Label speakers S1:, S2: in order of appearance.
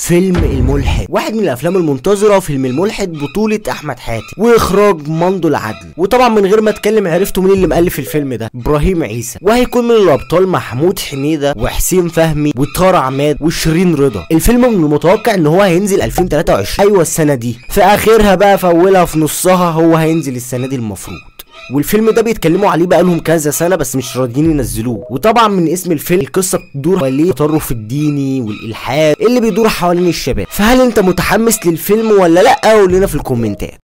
S1: فيلم الملحد واحد من الافلام المنتظره فيلم الملحد بطوله احمد حاتم واخراج مندو العدل وطبعا من غير ما اتكلم عرفتوا مين اللي مؤلف الفيلم ده ابراهيم عيسى وهيكون من الابطال محمود حميده وحسين فهمي وطارق عماد وشيرين رضا الفيلم من المتوقع ان هو هينزل 2023 ايوه السنه دي في اخرها بقى في اولها في نصها هو هينزل السنه دي المفروض والفيلم ده بيتكلموا عليه بقالهم كذا سنه بس مش راضيين ينزلوه وطبعا من اسم الفيلم القصه بتدور حوالين التطرف الديني والالحاد اللي بيدور حوالين الشباب فهل انت متحمس للفيلم ولا لا قول لنا في الكومنتات